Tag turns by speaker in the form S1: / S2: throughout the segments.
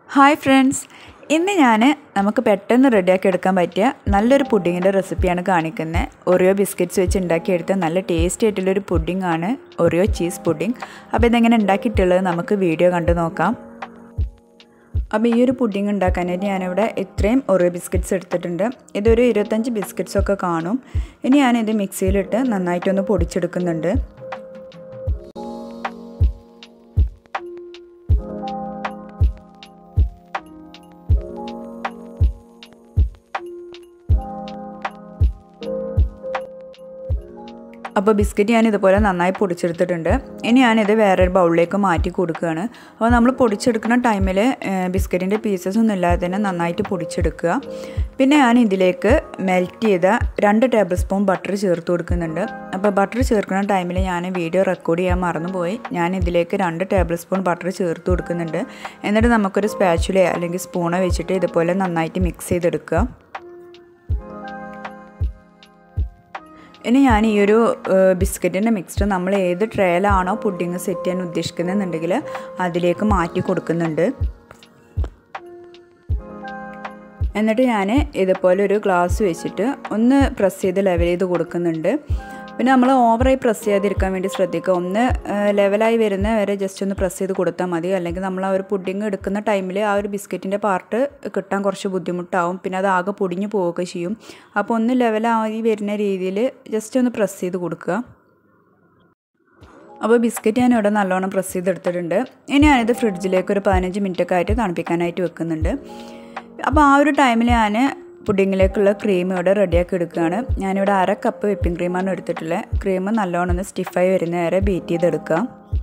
S1: hi friends ഇന്ന് ഞാൻ നമുക്ക് പെട്ടെന്ന് റെഡിയാക്കി എടുക്കാൻ പറ്റിയ നല്ലൊരു പുഡിങ്ങിൻ്റെ റെസിപ്പിയാണ് കാണിക്കുന്നത് ഒറിയോ ബിസ്ക്കറ്റ്സ് വെച്ച് ഉണ്ടാക്കിയെടുത്ത നല്ല ടേസ്റ്റി ആയിട്ടുള്ളൊരു പുഡിംഗ് ആണ് ഒറിയോ ചീസ് പുഡിംഗ് അപ്പോൾ ഇതെങ്ങനെ ഉണ്ടാക്കിയിട്ടുള്ളത് നമുക്ക് വീഡിയോ കണ്ടു നോക്കാം അപ്പോൾ ഈ ഒരു പുഡിംഗ് ഉണ്ടാക്കാനായിട്ട് ഞാനിവിടെ ഇത്രയും ഒറിയോ ബിസ്ക്കറ്റ്സ് എടുത്തിട്ടുണ്ട് ഇതൊരു ഇരുപത്തഞ്ച് ബിസ്ക്കറ്റ്സൊക്കെ കാണും ഇനി ഞാനിത് മിക്സിയിലിട്ട് നന്നായിട്ടൊന്ന് പൊടിച്ചെടുക്കുന്നുണ്ട് അപ്പോൾ ബിസ്ക്കറ്റ് ഞാൻ ഇതുപോലെ നന്നായി പൊടിച്ചെടുത്തിട്ടുണ്ട് ഇനി ഞാനിത് വേറൊരു ബൗളിലേക്ക് മാറ്റി കൊടുക്കുകയാണ് അപ്പോൾ നമ്മൾ പൊടിച്ചെടുക്കുന്ന ടൈമിൽ ബിസ്ക്കറ്റിൻ്റെ പീസസ് ഒന്നും ഇല്ലാതെ തന്നെ നന്നായിട്ട് പൊടിച്ചെടുക്കുക പിന്നെ ഞാൻ ഇതിലേക്ക് മെൽറ്റ് ചെയ്ത രണ്ട് ടേബിൾ സ്പൂൺ ബട്ടർ ചേർത്ത് കൊടുക്കുന്നുണ്ട് അപ്പോൾ ബട്ടർ ചേർക്കുന്ന ടൈമിൽ ഞാൻ വീഡിയോ റെക്കോർഡ് ചെയ്യാൻ മറന്നുപോയി ഞാൻ ഇതിലേക്ക് രണ്ട് ടേബിൾ സ്പൂൺ ബട്ടർ ചേർത്ത് കൊടുക്കുന്നുണ്ട് എന്നിട്ട് നമുക്കൊരു സ്പാച്ചുലയോ അല്ലെങ്കിൽ സ്പൂണോ വെച്ചിട്ട് ഇതുപോലെ നന്നായിട്ട് മിക്സ് ചെയ്തെടുക്കുക ഇനി ഞാൻ ഈ ഒരു ബിസ്ക്കറ്റിൻ്റെ മിക്സ്ചർ നമ്മൾ ഏത് ട്രേയിലാണോ പുഡിങ് സെറ്റ് ചെയ്യാൻ ഉദ്ദേശിക്കുന്നതെന്നുണ്ടെങ്കിൽ അതിലേക്ക് മാറ്റി കൊടുക്കുന്നുണ്ട് എന്നിട്ട് ഞാൻ ഇതുപോലെ ഒരു ഗ്ലാസ് വെച്ചിട്ട് ഒന്ന് പ്രസ് ചെയ്ത് ലെവൽ ചെയ്ത് കൊടുക്കുന്നുണ്ട് പിന്നെ നമ്മൾ ഓവറായി പ്രസ് ചെയ്യാതിരിക്കാൻ വേണ്ടി ശ്രദ്ധിക്കുക ഒന്ന് ലെവലായി വരുന്ന വരെ ജസ്റ്റ് ഒന്ന് പ്രസ് ചെയ്ത് കൊടുത്താൽ മതി അല്ലെങ്കിൽ നമ്മൾ ആ ഒരു പുഡിങ് എടുക്കുന്ന ടൈമിൽ ആ ഒരു ബിസ്ക്കറ്റിൻ്റെ പാർട്ട് കിട്ടാൻ കുറച്ച് ബുദ്ധിമുട്ടാവും പിന്നെ അത് ആകെ പൊടിഞ്ഞു പോവുകയൊക്കെ ചെയ്യും അപ്പോൾ ഒന്ന് ലെവലായി വരുന്ന രീതിയിൽ ജസ്റ്റ് ഒന്ന് പ്രസ് ചെയ്ത് കൊടുക്കുക അപ്പോൾ ബിസ്ക്കറ്റ് ഞാൻ ഇവിടെ നല്ലോണം പ്രസ് ചെയ്തെടുത്തിട്ടുണ്ട് ഇനി ഞാനിത് ഫ്രിഡ്ജിലേക്ക് ഒരു പതിനഞ്ച് മിനിറ്റൊക്കെ ആയിട്ട് തണുപ്പിക്കാനായിട്ട് വെക്കുന്നുണ്ട് അപ്പോൾ ആ ഒരു ടൈമിൽ ഞാൻ പുഡിങ്ങിലേക്കുള്ള ക്രീം ഇവിടെ റെഡിയാക്കി എടുക്കുകയാണ് ഞാനിവിടെ അര കപ്പ് വിപ്പിംഗ് ക്രീമാണ് എടുത്തിട്ടുള്ളത് ക്രീം നല്ലോണം ഒന്ന് സ്റ്റിഫായി വരുന്ന വരെ ബീറ്റ് ചെയ്തെടുക്കുക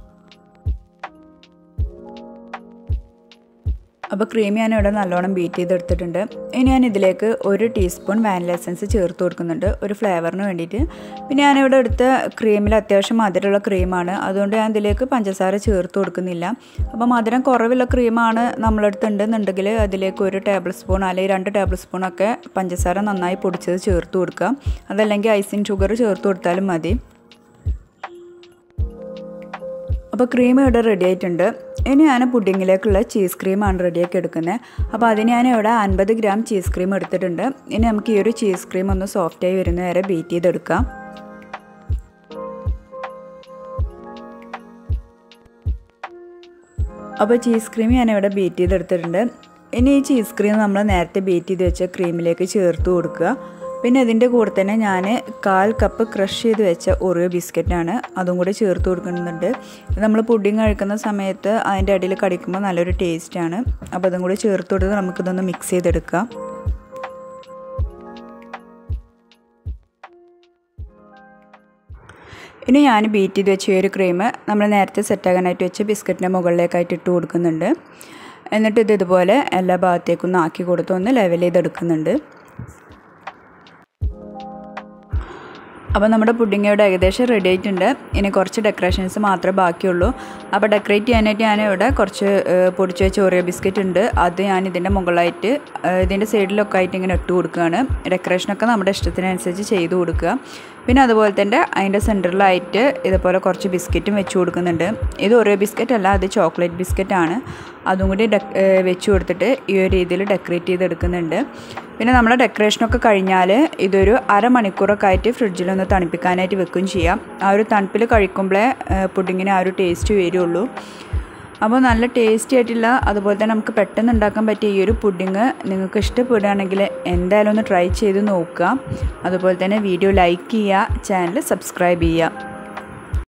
S1: അപ്പോൾ ക്രീം ഞാൻ ഇവിടെ നല്ലോണം ബീറ്റ് ചെയ്തെടുത്തിട്ടുണ്ട് ഇനി ഞാൻ ഇതിലേക്ക് ഒരു ടീസ്പൂൺ വാനില എസൻസ് ചേർത്ത് കൊടുക്കുന്നുണ്ട് ഒരു ഫ്ലേവറിന് വേണ്ടിയിട്ട് പിന്നെ ഞാനിവിടെ എടുത്ത ക്രീമിൽ അത്യാവശ്യം മധുരമുള്ള ക്രീമാണ് അതുകൊണ്ട് ഞാൻ ഇതിലേക്ക് പഞ്ചസാര ചേർത്ത് കൊടുക്കുന്നില്ല അപ്പോൾ മധുരം കുറവുള്ള ക്രീമാണ് നമ്മളടുത്ത് ഉണ്ടെന്നുണ്ടെങ്കിൽ അതിലേക്ക് ഒരു ടേബിൾ സ്പൂൺ അല്ലെങ്കിൽ രണ്ട് ടേബിൾ സ്പൂണൊക്കെ പഞ്ചസാര നന്നായി പൊടിച്ചത് ചേർത്ത് കൊടുക്കുക അതല്ലെങ്കിൽ ഐസിങ് ഷുഗർ ചേർത്ത് കൊടുത്താലും മതി അപ്പോൾ ക്രീം ഇവിടെ റെഡി ആയിട്ടുണ്ട് ഇനി ഞാൻ പുഡിങ്ങിലേക്കുള്ള ചീസ് ക്രീമാണ് റെഡിയാക്കി എടുക്കുന്നത് അപ്പോൾ അതിന് ഞാൻ ഇവിടെ അൻപത് ഗ്രാം ചീസ് ക്രീം എടുത്തിട്ടുണ്ട് ഇനി നമുക്ക് ഈ ഒരു ചീസ് ക്രീം ഒന്ന് സോഫ്റ്റായി വരുന്ന വരെ ബീറ്റ് ചെയ്തെടുക്കാം അപ്പോൾ ചീസ് ക്രീം ഞാനിവിടെ ബീറ്റ് ചെയ്തെടുത്തിട്ടുണ്ട് ഇനി ഈ ചീസ് ക്രീം നമ്മൾ നേരത്തെ ബീറ്റ് ചെയ്ത് വെച്ച ക്രീമിലേക്ക് ചേർത്ത് കൊടുക്കുക പിന്നെ ഇതിൻ്റെ കൂടെ തന്നെ ഞാൻ കാൽ കപ്പ് ക്രഷ് ചെയ്ത് വെച്ച ഒറിയോ ബിസ്ക്കറ്റാണ് അതും കൂടി ചേർത്ത് കൊടുക്കുന്നുണ്ട് നമ്മൾ പുഡിങ് കഴിക്കുന്ന സമയത്ത് അതിൻ്റെ അടിയിൽ കടിക്കുമ്പോൾ നല്ലൊരു ടേസ്റ്റാണ് അപ്പോൾ അതും കൂടി ചേർത്ത് കൊടുത്ത് നമുക്കിതൊന്ന് മിക്സ് ചെയ്തെടുക്കാം ഇനി ഞാൻ ബീറ്റ് ചെയ്ത് വെച്ച ഒരു ക്രീം നമ്മൾ നേരത്തെ സെറ്റാക്കാനായിട്ട് വെച്ച് ബിസ്ക്കറ്റിൻ്റെ മുകളിലേക്കായിട്ട് ഇട്ട് കൊടുക്കുന്നുണ്ട് എന്നിട്ട് ഇത് ഇതുപോലെ എല്ലാ ഭാഗത്തേക്കും ഒന്ന് ആക്കി കൊടുത്ത് ഒന്ന് ലെവൽ ചെയ്തെടുക്കുന്നുണ്ട് അപ്പോൾ നമ്മുടെ പുഡിംഗ് ഇവിടെ ഏകദേശം റെഡി ആയിട്ടുണ്ട് ഇനി കുറച്ച് ഡെക്കറേഷൻസ് മാത്രമേ ബാക്കിയുള്ളൂ അപ്പോൾ ഡെക്കറേറ്റ് ചെയ്യാനായിട്ട് ഞാൻ ഇവിടെ കുറച്ച് പൊടിച്ച് വെച്ച ഓറിയോ ബിസ്ക്കറ്റ് ഉണ്ട് അത് ഞാൻ ഇതിൻ്റെ മുകളിലായിട്ട് ഇതിൻ്റെ സൈഡിലൊക്കെ ആയിട്ട് ഇങ്ങനെ ഇട്ട് കൊടുക്കുകയാണ് ഡെക്കറേഷനൊക്കെ നമ്മുടെ ഇഷ്ടത്തിനനുസരിച്ച് ചെയ്ത് കൊടുക്കുക പിന്നെ അതുപോലെ തന്നെ അതിൻ്റെ സെൻറ്ററിലായിട്ട് ഇതുപോലെ കുറച്ച് ബിസ്ക്കറ്റും വെച്ച് കൊടുക്കുന്നുണ്ട് ഇത് ഓറിയോ ബിസ്ക്കറ്റ് അല്ല അത് ചോക്ലേറ്റ് ബിസ്ക്കറ്റാണ് അതും കൂടി വെച്ച് കൊടുത്തിട്ട് ഈ ഒരു രീതിയിൽ ഡെക്കറേറ്റ് ചെയ്തെടുക്കുന്നുണ്ട് പിന്നെ നമ്മുടെ ഡെക്കറേഷനൊക്കെ കഴിഞ്ഞാൽ ഇതൊരു അരമണിക്കൂറൊക്കെ ആയിട്ട് ഫ്രിഡ്ജിലൊന്ന് തണുപ്പിക്കാനായിട്ട് വെക്കുകയും ചെയ്യാം ആ ഒരു തണുപ്പിൽ കഴിക്കുമ്പോഴേ പുഡിങ്ങിന് ആ ഒരു ടേസ്റ്റ് വരുള്ളൂ അപ്പോൾ നല്ല ടേസ്റ്റി ആയിട്ടുള്ള അതുപോലെ തന്നെ നമുക്ക് പെട്ടെന്ന് ഉണ്ടാക്കാൻ പറ്റിയ ഈ ഒരു പുഡിങ് നിങ്ങൾക്ക് ഇഷ്ടപ്പെടുകയാണെങ്കിൽ എന്തായാലും ഒന്ന് ട്രൈ ചെയ്ത് നോക്കുക അതുപോലെ തന്നെ വീഡിയോ ലൈക്ക് ചെയ്യുക ചാനൽ സബ്സ്ക്രൈബ് ചെയ്യുക